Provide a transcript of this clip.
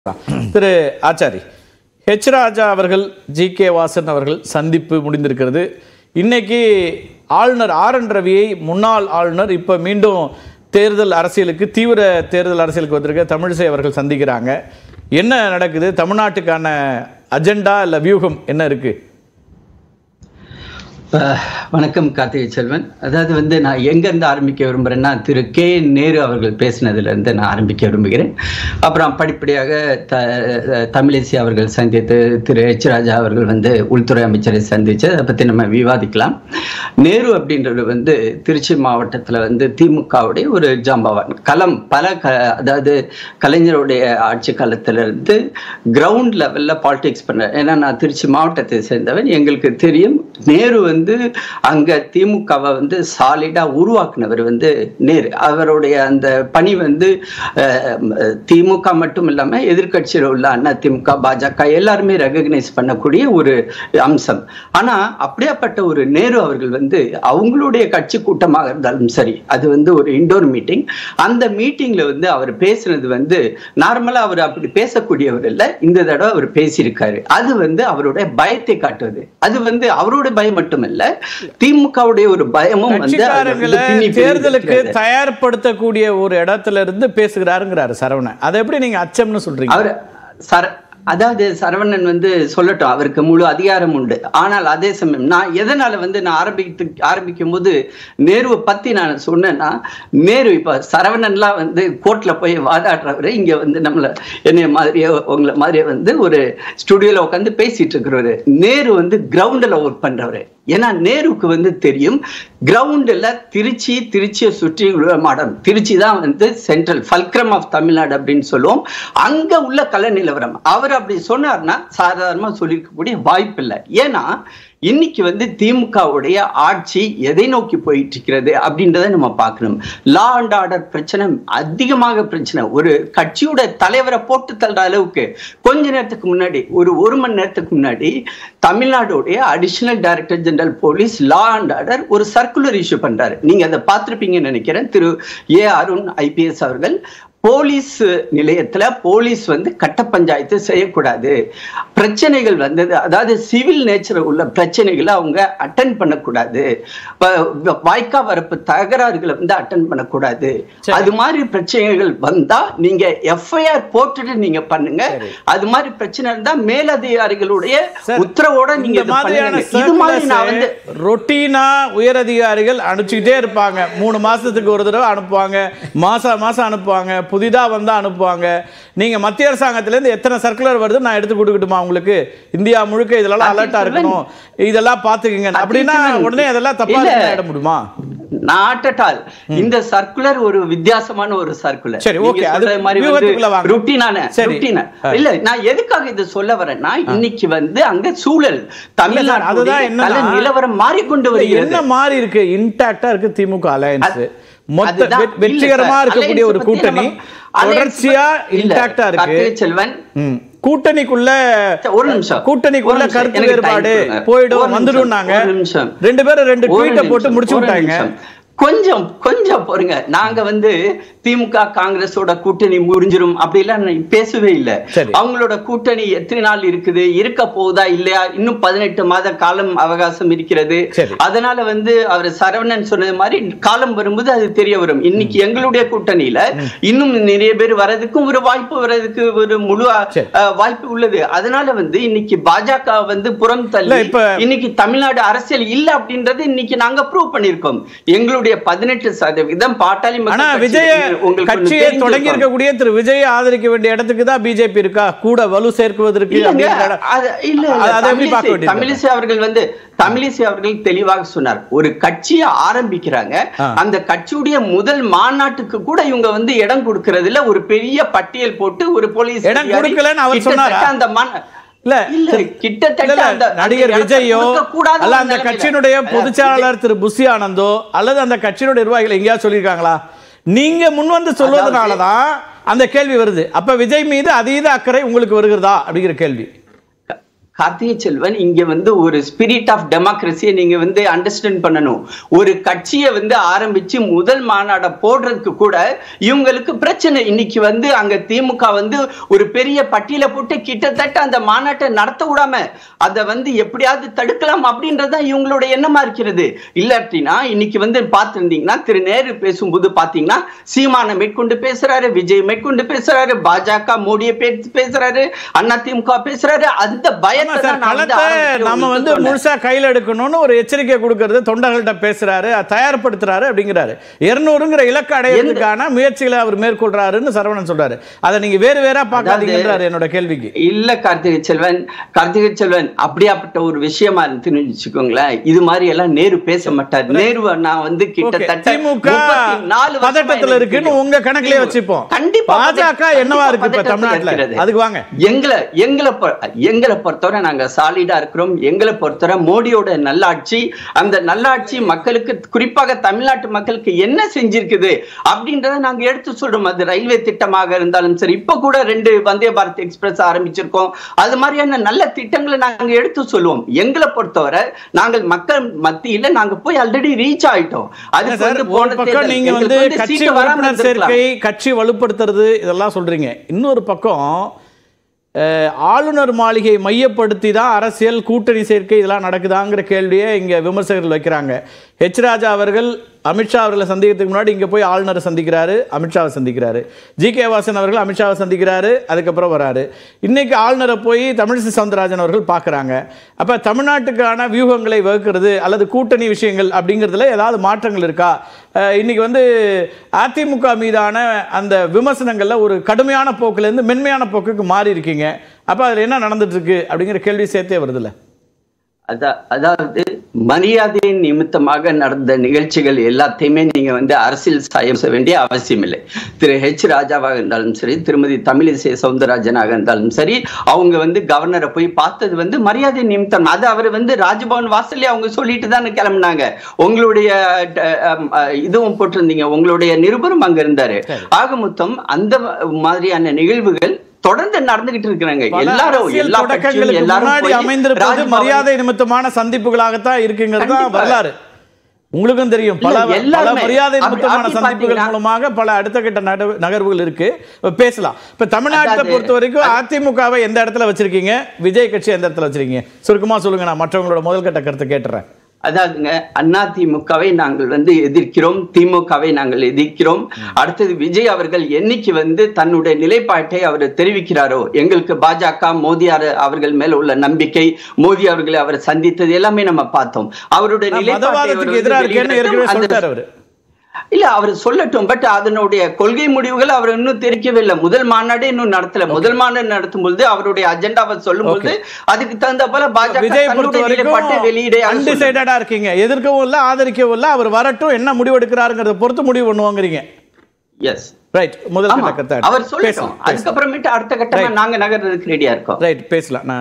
திரு Achari H ராஜா அவர்கள் G K Vasan அவர்கள் சந்திப்பு முடிந்திருக்கிறது இன்னைக்கு ஆளுநர் ஆர் என் ரவியை முன்னாள் ஆளுநர் இப்போ மீண்டும் தேர்தல் அரசியலுக்கு தீவிர தேர்தல் அரசியலுக்கு வந்திருக்க தமிழிசை அவர்கள் சந்திக்கிறாங்க என்ன நடக்குது தமிழ்நாட்டுக்கான அஜெண்டா இல்லை வியூகம் என்ன இருக்கு அஹ், வணக்கம் கார்த்திகை செல்வன் அதாவது வந்து நான் எங்கேருந்து ஆரம்பிக்க விரும்புகிறேன்னா திரு கே நேரு அவர்கள் பேசினதுலேருந்து நான் ஆரம்பிக்க விரும்புகிறேன் அப்புறம் படிப்படியாக த தமிழிசை அவர்கள் சந்தித்து திரு எச் ராஜா அவர்கள் வந்து உள்துறை அமைச்சரை சந்தித்து அதை பற்றி நம்ம விவாதிக்கலாம் நேரு அப்படின்றது வந்து திருச்சி மாவட்டத்தில் வந்து திமுகவுடைய ஒரு ஜாம்பவான் களம் பல க அதாவது கலைஞருடைய ஆட்சி காலத்திலிருந்து கிரவுண்ட் லெவலில் பாலிடிக்ஸ் பண்ண ஏன்னா நான் திருச்சி மாவட்டத்தை சேர்ந்தவன் எங்களுக்கு தெரியும் நேரு வந்து அங்கே திமுகவை வந்து சாலிடாக உருவாக்குனவர் வந்து நேரு அவருடைய அந்த பணி வந்து அஹ், திமுக மட்டும் இல்லாமல் எதிர்க்கட்சியில் உள்ள அண்ணா திமுக பாஜக எல்லாருமே ரெகக்னைஸ் பண்ணக்கூடிய ஒரு அம்சம் ஆனால் அப்படியாப்பட்ட ஒரு நேரு அவர்கள் வந்து அவங்களுடைய கட்சி கூட்டமாக இருந்தாலும் சரி அது வந்து ஒரு இண்டோர் மீட்டிங் அந்த மீட்டிங்ல வந்து அவர் பேசுனது வந்து நார்மலா அவர் அப்படி பேசக்கூடியவர் இல்லை இந்த தடவை அவர் பேசியிருக்காரு அது வந்து அவருடைய பயத்தை காட்டுவது அது வந்து அவருடைய பயம் மட்டுமல்ல திமுகவுடைய ஒரு பயமும் வந்து அதை வந்து கட்சிக்காரங்களை பின்னி தேர்தலுக்கு பிணைக்கிறது. தயார்படுத்தக்கூடிய ஒரு இடத்துல இருந்து பேசுகிறாருங்கிறாரு சரவணன் அதை எப்படி நீங்க அச்சம்னு சொல்றீங்க அவர் சர அதாவது சரவணன் வந்து சொல்லட்டும் அவருக்கு முழு அதிகாரம் உண்டு ஆனால் அதே சமயம் நான் எதனால வந்து நான் ஆரம்பித்து ஆரம்பிக்கும் போது நேருவை பத்தி நான் சொன்னேன்னா நேரு இப்ப சரவணன்லாம் வந்து கோர்ட்ல போய் வாதாடுறவர் இங்க வந்து நம்மள என்னைய மாதிரியே உங்களை மாதிரியே வந்து ஒரு ஸ்டுடியோல உட்காந்து பேசிட்டு இருக்கிறவரு நேரு வந்து கிரவுண்டில் ஒர்க் பண்றவரு ஏன்னா நேருக்கு வந்து தெரியும் கிரவுண்டில் திருச்சி திருச்சியை சுற்றி உள்ள மாடம் திருச்சி தான் வந்து சென்ட்ரல் ஃபல்க்ரம் ஆஃப் தமிழ்நாடு அப்படின்னு சொல்லுவோம் அங்க உள்ள கல நிலவரம் அவர் அப்படி சொன்னார்னா சாதாரணமாக சொல்லியிருக்கக்கூடிய வாய்ப்பு இல்லை ஏன்னா இன்னைக்கு வந்து திமுகவுடைய ஆட்சி எதை நோக்கி போயிட்டு இருக்கிறது அப்படின்றத நம்ம பார்க்கணும் லா அண்ட் ஆர்டர் பிரச்சனை அதிகமாக பிரச்சனை ஒரு கட்சியோட தலைவரை போட்டு தள்ளுற அளவுக்கு கொஞ்ச நேரத்துக்கு முன்னாடி ஒரு ஒரு மணி நேரத்துக்கு முன்னாடி தமிழ்நாடுடைய additional director general police law and order ஒரு சர்க்குலர் இஷ்யூ பண்றாரு நீங்க அதை பார்த்திருப்பீங்கன்னு நினைக்கிறேன் திரு ஏ அருண் ஐபிஎஸ் அவர்கள் போலீஸ் நிலையத்துல போலீஸ் வந்து கட்ட பஞ்சாயத்து செய்யக்கூடாது பிரச்சனைகள் வந்தது அதாவது சிவில் நேச்சர் உள்ள பிரச்சனைகளை அவங்க அட்டன் பண்ணக்கூடாது வ- வாய்க்கா வரப்பு தகராறுகளை வந்து அட்டன் பண்ணக்கூடாது சரி. அது மாதிரி பிரச்சனைகள் வந்தா நீங்க எஃப்ஐஆர் போட்டுட்டு நீங்க பண்ணுங்க சரி. அது மாதிரி பிரச்சனை இருந்தா மேலதிகாரிகளுடைய சார், உத்தரவோட நீங்க இந்த இது மாதிரியான பண்ணுங்க இது மாதிரி நான் வந்து ரொட்டீனா உயர் அதிகாரிகள் அனுப்பிச்சுக்கிட்டே இருப்பாங்க மூணு மாசத்துக்கு ஒரு தடவை அனுப்புவாங்க மாசம் மாசம் அனுப்புவாங்க புதிதா வந்தா அனுப்புவாங்க நீங்க மத்திய அரசாங்கத்துல இருந்து எத்தனை சர்க்குலர் வருது நான் எடுத்து கொடுக்கட்டுமா உங்களுக்கு இந்தியா முழுக்க இதெல்லாம் அலர்ட்டா இருக்கணும் இதெல்லாம் பாத்துக்கங்க அப்படின்னா அத்தியட்சன். உடனே அதெல்லாம் தப்பா இல்ல. ஆயிட முடியுமா நாட் அட் ஆல் இந்த சர்க்குலர் ஒரு வித்தியாசமான ஒரு சர்க்குலர் சரி, okay. அது வியூகத்துக்குள்ள வாங்க. ருட்டீனான சரி. ருட்டீன இல்ல நான் எதுக்காக இது சொல்ல வரேன்னா இன்னைக்கு வந்து அங்க சூழல் அதுதான் தமிழ்நாடு என்னன்னா- நிலவரம் மாறிக்கொண்டு இல்ல, வருகிறது என்ன மாறி இருக்கு இன்டாக்டா இருக்கு திமுக அலையன்ஸ் அது- மொத்த அதுதான். வெ- வெற்றிகரமா இல்ல சார், இருக்கக்கூடிய ஒரு alliance பத்தி கூட்டணி நம்ம- alliance தொடர்ச்சியா பத்தி- இல்ல, இன்டாக்டா இருக்கு கார்த்திகை செல்வன் ம். கூட்டணிக்குள்ள ஒரு நிமிஷம். கூட்டணிக்குள்ள ஒரு நிமிஷம். கருத்து எனக்கு time வேறுபாடு கொடுங்க. ஒரு போயிடும் நிமிஷம். வந்துடும் நாங்க ஒரு நிமிஷம். ரெண்டு பேரும் ரெண்டு ஒரு ட்வீட்டை போட்டு நிமிஷம், முடிச்சு ஒரு விட்டாங்க நிமிஷம். கொஞ்சம் கொஞ்சம் பொறுங்க நாங்க வந்து திமுக காங்கிரஸோட கூட்டணி முறிஞ்சிரும் அப்படிலாம் நான் பேசவே இல்லை சரி. அவங்களோட கூட்டணி எத்தனை நாள் இருக்குது இருக்க போகுதா இல்லையா இன்னும் பதினெட்டு மாத காலம் அவகாசம் இருக்கிறது சரி. அதனால வந்து அவர் சரவணன் சொன்னது மாதிரி காலம் வரும்போது அது தெரிய வரும் இன்னைக்கு எங்களுடைய கூட்டணியில இன்னும் நிறைய பேர் வர்றதுக்கும் ஒரு வாய்ப்பு வர்றதுக்கு ஒரு முழு சரி. அஹ், வாய்ப்பு உள்ளது அதனால வந்து இன்னைக்கு பாஜக வந்து புறம் இல்ல, தள்ளி இப்ப- இன்னைக்கு தமிழ்நாடு அரசியல் இல்ல அப்படின்றது இன்னைக்கு நாங்க ப்ரூவ் பண்ணிருக்கோம் எங்களுடைய பதினெட்டு சதவீதம் பாட்டாளி மக்கள் ஆனா கட்சி விஜய உங்களுக்கு ஒண்ணு கட்சியை தெரிஞ்சிருக்கும். தொடங்கி இருக்கக்கூடிய திரு விஜயை ஆதரிக்க வேண்டிய இடத்துக்கு தான் பிஜேபி இருக்கா கூட வலு சேர்க்குவதற்கு இல்லங்க, அப்படிங்கிற இடம். அது- இல்ல, இல்ல, அது- அதை எப்படி தமிழிசை- பார்க்க வேண்டியது? தமிழிசை அவர்கள் வந்து தமிழிசை அவர்கள் தெளிவாக சொன்னார் ஒரு கட்சியை ஆரம்பிக்கிறாங்க ஆ. அந்த கட்சியுடைய முதல் மாநாட்டுக்கு கூட இவங்க வந்து இடம் கொடுக்கறதுல ஒரு பெரிய பட்டியல் போட்டு ஒரு போலீஸ் இடம் அதிகாரி கொடுக்கலன்னு அவர் கிட்டத்தட்ட சொன்னாரா? அந்த மாநா- இல்ல இல்ல திரு- கிட்டத்தட்ட இல்ல, இல்ல, அந்த அந்த நடிகர் இடத்தை விஜயோ கொடுக்கக்கூடாத அல்ல ஒரு அந்த நிலைமையில. கட்சியினுடைய அஹ், பொதுச்செயலாளர் திரு புசி ஆனந்தோ அல்லது அந்த கட்சியினுடைய நிர்வாகிகள் எங்கேயாவது சொல்லியிருக்காங்களா நீங்க முன் வந்து சொல்வதனால தான் அந்த கேள்வி வருது அப்ப விஜய் மீது அதீத அக்கறை உங்களுக்கு வருகிறதா அப்படிங்கிற கேள்வி கார்த்திகை செல்வன் இங்க வந்து ஒரு ஸ்பிரிட் ஆஃப் டெமோக்ரஸியை நீங்க வந்து அண்டர்ஸ்டாண்ட் பண்ணணும் ஒரு கட்சியை வந்து ஆரம்பிச்சு முதல் மாநாட போடுறதுக்கு கூட இவங்களுக்கு பிரச்சனை இன்னைக்கு வந்து அங்க திமுக வந்து ஒரு பெரிய பட்டியல போட்டு கிட்டத்தட்ட அந்த மாநாட்டை நடத்த விடாம அதை வந்து எப்படியாவது தடுக்கலாம் அப்படின்றதுதான் இவங்களோட எண்ணமா இருக்கிறது இல்லாட்டினா இன்னைக்கு வந்து பார்த்திருந்தீங்கன்னா திரு நேரு பேசும்போது பாத்தீங்கன்னா சீமானை மேற்கொண்டு பேசுறாரு விஜய் மேற்கொண்டு பேசுறாரு பாஜக மோடியை பே- பேசுறாரு அண்ணா திமுக பேசுறாரு அந்த ஆமா பயத்தை சார் தான் நான் வந்து களத்தை ஆரம்பத்துல நம்ம உங்களுக்கு வந்து சொன்னேன். முழுசா கையில எடுக்கணும்னு ஒரு எச்சரிக்கை கொடுக்கறது தொண்டர்கள்ட்ட பேசுறாரு அதை தயார்படுத்துறாரு அப்படிங்கிறாரு இருநூறுங்கிற இலக்கு அடையிறதுக்கான முயற்சிகளை அவர் மேற்கொள்றாருன்னு சரவணன் சொல்றாரு அதை நீங்க வேறு வேறா பார்க்காதீங்கன்றாரு என்னோட கேள்விக்கு இல்ல கார்த்திகை செல்வன் கார்த்திகை செல்வன் அப்படியாப்பட்ட ஒரு விஷயமா இருந்துன்னு வச்சுக்கோங்களேன் இது மாதிரி எல்லாம் நேரு பேச மாட்டார் நேரு நான் வந்து Okay, கிட்டத்தட்ட திமுக 34 வருஷமா பதட்டத்துல எனக்கு இருக்குன்னு தெரியும். உங்க கணக்குலயே வச்சுப்போம் கண்டிப்பா பாஜக என்னவா இருக்கு இப்ப பதட்டத்துல தமிழ்நாட்டுல இருக்கிறது. அதுக்கு வாங்க எங்களை எங்களை பொ- எங்களை பொறுத்தவரை நாங்க சாலிடா இருக்கிறோம் எங்களை பொறுத்தவரை மோடியோட நல்லாட்சி அந்த நல்லாட்சி மக்களுக்கு குறிப்பாக தமிழ்நாட்டு மக்களுக்கு என்ன செஞ்சிருக்குது அப்படின்றத நாங்க எடுத்து சொல்றோம் அது ரயில்வே திட்டமாக இருந்தாலும் சரி இப்ப கூட ரெண்டு வந்தே பாரத் எக்ஸ்பிரஸ் ஆரம்பிச்சிருக்கோம் அது மாதிரியான நல்ல திட்டங்களை நாங்க எடுத்து சொல்லுவோம் எங்களை பொறுத்தவரை நாங்கள் மக்கள் மத்தியில நாங்க போய் ஆல்ரெடி ரீச் ஆயிட்டோம் அதுக்கு சார் வந்து ஒரு போன பக்கம் தேர்தல் நீங்க எங்களுக்கு வந்து வந்து கட்சி சீட்டு வராம உறுப்பினர் இருந்திருக்கலாம். சேர்க்கை கட்சி வலுப்படுத்துறது இதெல்லாம் சொல்றீங்க இன்னொரு பக்கம் அஹ், ஆளுநர் மாளிகை மையப்படுத்தி தான் அரசியல் கூட்டணி சேர்க்கை இதெல்லாம் நடக்குதாங்கிற கேள்வியை இங்க விமர்சகர்கள் வைக்கிறாங்க ஹெச் ராஜா அவர்கள் அமித்ஷா அவர்களை சந்திக்கிறதுக்கு முன்னாடி இங்க போய் ஆளுநரை சந்திக்கிறாரு அமித்ஷாவை சந்திக்கிறாரு ஜி கே வாசன் அவர்கள் அமித்ஷாவை சந்திக்கிறாரு அதுக்கப்புறம் வராரு இன்னைக்கு ஆளுநரை போய் தமிழிசை சவுந்தரராஜன் அவர்கள் பார்க்கறாங்க அப்ப தமிழ்நாட்டுக்கான வியூகங்களை வகுக்கிறது அல்லது கூட்டணி விஷயங்கள் அப்படிங்கிறதுல ஏதாவது மாற்றங்கள் இருக்கா அஹ் இன்னைக்கு வந்து அதிமுக மீதான அந்த விமர்சனங்கள்ல ஒரு கடுமையான போக்குல இருந்து மென்மையான போக்குக்கு மாறி இருக்கீங்க அப்ப அதுல என்ன நடந்துட்டு இருக்கு அப்படிங்கிற கேள்வி சேர்த்தே வருதுல்ல அதா- அதாவது மரியாதை நிமித்தமாக நடந்த நிகழ்ச்சிகள் எல்லாத்தையுமே நீங்க வந்து அரசியல் சாயம் செய்ய வேண்டிய அவசியம் இல்லை திரு ஹெச் ராஜாவாக இருந்தாலும் சரி திருமதி தமிழிசை சவுந்தரராஜனாக இருந்தாலும் சரி அவங்க வந்து கவர்னரை போய் பார்த்தது வந்து மரியாதை நிமித்தம் அது அவர் வந்து ராஜ்பவன் வாசல்லே அவங்க சொல்லிட்டு தானே கிளம்புனாங்க உங்களுடைய ட- அம், அ, இதுவும் போட்டிருந்தீங்க உங்களுடைய நிருபரும் அங்க இருந்தாரு ஆக மொத்தம் அந்த மாதிரியான நிகழ்வுகள் தொடர்ந்து நடந்துகிட்டு இருக்கிறாங்க பல எல்லாரும் அரசியல் எல்லா கட்சியும் தொடக்கங்களுக்கு எல்லாரும் முன்னாடி போய் அமைந்திருப்பது ராஜ்பவன் மரியாதை நிமித்தமான சந்திப்புகளாகத்தான் இருக்குங்கிறது தான் கண்டிப்பா. வரலாறு உங்களுக்கும் தெரியும் பல இல்ல, பல எல்லாருமே. மரியாதை அப்படி- நிமித்தமான அப்படி சந்திப்புகள் பாத்தீங்கன்னா- மூலமாக பல அடுத்த கட்ட நட- நகர்வுகள் இருக்கு இப்ப பேசலாம் இப்ப தமிழ்நாட்டை அதாவது- பொறுத்த வரைக்கும் அதிமுகவை எந்த இடத்துல வச்சிருக்கீங்க விஜய் கட்சி எந்த இடத்துல வச்சிருக்கீங்க சுருக்கமா சொல்லுங்க நான் மற்றவங்களோட முதல் கட்ட கருத்தை கேட்டுறேன் அதாவதுங்க அண்ணா திமுகவை நாங்கள் வந்து எதிர்க்கிறோம் திமுகவை நாங்கள் எதிர்க்கிறோம் அடுத்தது விஜய் அவர்கள் என்னைக்கு வந்து தன்னுடைய நிலைப்பாட்டை அவர் தெரிவிக்கிறாரோ எங்களுக்கு பாஜக மோதியார் அவர்கள் மேல உள்ள நம்பிக்கை மோடி அவர்களை அவர் சந்தித்தது எல்லாமே நம்ம பார்த்தோம் அவருடைய நான் நிலைப்பாட்டை அவர் மதவாதத்துக்கு வந்து எதிராக இருக்கேன்னு ஏற்கனவே வெளியிடட்டும். அந்த- சொல்லிட்டாரு அவரு இல்ல அவர் சொல்லட்டும் பட் அதனுடைய கொள்கை முடிவுகள் அவர் இன்னும் தெரிவிக்கவே இல்லை முதல் மாநாடு இன்னும் நடத்தல முதல் மாநாடு நடத்தும் பொழுது அவருடைய அஜெண்டாவை சொல்லும் பொழுது அதுக்கு தகுந்த போல பாஜக விஜய் பொறுத்த தன்னுடைய நிலைப்பாட்டை வரைக்கும் வெளியிட அன்டிசைடடா இருக்கீங்க எதிர்க்கவும் இல்ல ஆதரிக்கவும் இல்ல அவர் வரட்டும் என்ன முடிவு எடுக்கிறாருங்கிறத பொறுத்து முடிவு பண்ணுவாங்கிறீங்க எஸ் ரைட் முதல் ஆமா கட்ட கருத்தை அவர் சொல்லட்டும் பேசலாம் பேசலாம் அதுக்கப்புறமேட்டு அடுத்த கட்டமா நாங்க நகர்றதுக்கு ரெடியா இருக்கோம் ரைட் பேசலாம் நான்